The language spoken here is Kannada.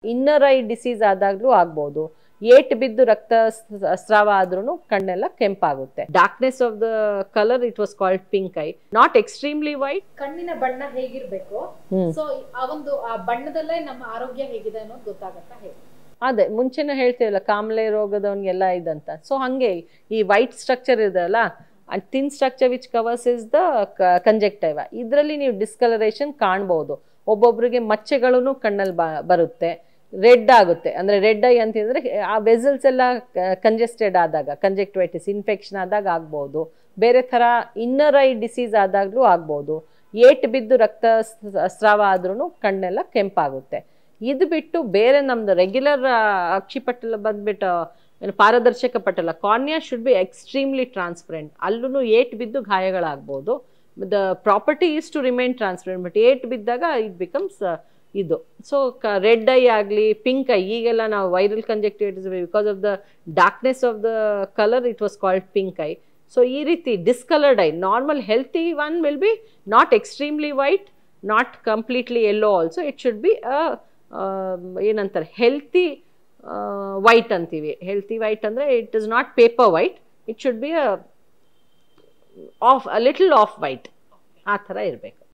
ಇನ್ನರ್ ಐ ಡಿಸೀಸ್ ಆದಾಗ್ಲೂ ಆಗ್ಬೋದು ಏಟ್ ಬಿದ್ದು ರಕ್ತ ಸ್- ಸ್ರಾವ ಆದ್ರೂ ಕಣ್ಣೆಲ್ಲ ಕೆಂಪಾಗುತ್ತೆ darkness of the colour it was called pink eye not extremely white ಕಣ್ಣಿನ ಬಣ್ಣ ಹೇಗಿರ್ಬೇಕು ಹ್ಮ್. ಸೊ ಆ ಒಂದು ಆ ಬಣ್ಣದಲ್ಲೇ ನಮ್ಮ ಆರೋಗ್ಯ ಹೇಗಿದೆ ಅನ್ನೋದು ಗೊತ್ತಾಗತ್ತಾ ಹೇಳಿ ಅದೇ ಮುಂಚೆನೇ ಹೇಳ್ತೀವಲ್ಲ ಕಾಮಲೆ ರೋಗದವನಿಗೆಲ್ಲ ಇದಂತ ಸೊ ಹಂಗೆ ಈ ವೈಟ್ ಸ್ಟ್ರಕ್ಚರ್ ಇದೆಯಲ್ಲ thin structure which covers is the conjunctiva ಇದರಲ್ಲಿ ನೀವು ಡಿಸ್ಕಲರೇಷನ್ ಕಾಣ್ಬೋದು ಒಬ್ಬೊಬ್ರಿಗೆ ಮಚ್ಚೆಗಳೂ ಕಣ್ಣಲ್ಲಿ ಬ ಬರುತ್ತೆ ರೆಡ್ ಆಗುತ್ತೆ ಅಂದರೆ ರೆಡ್ ಐ ಅಂತಂದರೆ ಆ ವೆಸಲ್ಸ್ ಎಲ್ಲ ಕಂಜೆಸ್ಟೆಡ್ ಆದಾಗ ಕಂಜೆಕ್ಟಿವೈಟಿಸ್ ಇನ್ಫೆಕ್ಷನ್ ಆದಾಗ ಆಗ್ಬೋದು ಬೇರೆ ಥರ ಇನ್ನರ್ ಐ ಡಿಸೀಸ್ ಆದಾಗಲೂ ಆಗ್ಬೋದು ಏಟ್ ಬಿದ್ದು ರಕ್ತ ಸ್- ಸ್ರಾವ ಆದ್ರೂ ಕಣ್ಣೆಲ್ಲ ಕೆಂಪಾಗುತ್ತೆ ಇದು ಬಿಟ್ಟು ಬೇರೆ ನಮ್ದು ರೆಗ್ಯುಲರ್ ಅಕ್ಷಿಪಟಲ ಬಂದ್ಬಿಟ್ಟು ಏನು ಪಾರದರ್ಶಕ ಪಟಲ cornea should be extremely transparent ಅಲ್ಲೂ ಏಟ್ ಬಿದ್ದು ಗಾಯಗಳಾಗ್ಬೋದು the property is to remain transparent but ಏಟ್ ಬಿದ್ದಾಗ ಇಟ್ ಬಿಕಮ್ಸ್ ಇದು ಸೊ ಕ ರೆಡ್ ಐ ಆಗಲಿ ಪಿಂಕ್ ಐ ಈಗೆಲ್ಲ ನಾವು viral conjunctivitis because of the darkness of the colour it was called pink eye so ಈ ರೀತಿ discoloured eye normal healthy one will be not extremely white not completely yellow also it should be ಏನಂತಾರೆ ಹೆಲ್ತಿ ವೈಟ್ ಅಂತೀವಿ ಹೆಲ್ತಿ ವೈಟ್ ಅಂದರೆ it is not paper white it should be of little off white ಆ ಥರ ಇರಬೇಕು